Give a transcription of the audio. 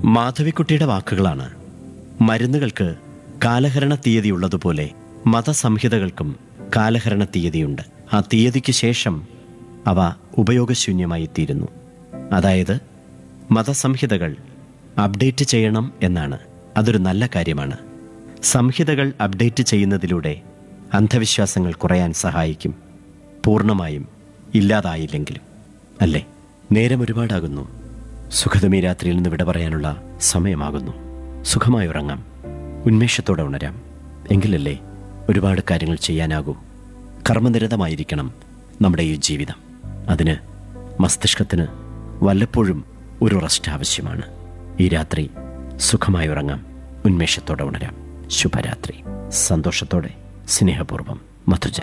മാധവിക്കുട്ടിയുടെ വാക്കുകളാണ് മരുന്നുകൾക്ക് കാലഹരണ തീയതിയുള്ളതുപോലെ മതസംഹിതകൾക്കും കാലഹരണ തീയതിയുണ്ട് ആ തീയതിക്ക് ശേഷം അവ ഉപയോഗശൂന്യമായി തീരുന്നു അതായത് മതസംഹിതകൾ അപ്ഡേറ്റ് ചെയ്യണം എന്നാണ് അതൊരു നല്ല കാര്യമാണ് സംഹിതകൾ അപ്ഡേറ്റ് ചെയ്യുന്നതിലൂടെ അന്ധവിശ്വാസങ്ങൾ കുറയാൻ സഹായിക്കും പൂർണ്ണമായും ഇല്ലാതായില്ലെങ്കിലും അല്ലേ നേരം ഒരുപാടാകുന്നു സുഖതമീ രാത്രിയിൽ നിന്ന് വിട പറയാനുള്ള സമയമാകുന്നു സുഖമായി ഉറങ്ങാം ഉന്മേഷത്തോടെ ഉണരാം എങ്കിലല്ലേ ഒരുപാട് കാര്യങ്ങൾ ചെയ്യാനാകൂ കർമ്മനിരതമായിരിക്കണം നമ്മുടെ ഈ ജീവിതം അതിന് മസ്തിഷ്കത്തിന് വല്ലപ്പോഴും ഒരു റെസ്റ്റ് ആവശ്യമാണ് ഈ രാത്രി സുഖമായി ഉറങ്ങാം ഉന്മേഷത്തോടെ ഉണരാം ശുഭരാത്രി സന്തോഷത്തോടെ സ്നേഹപൂർവ്വം മധുജൻ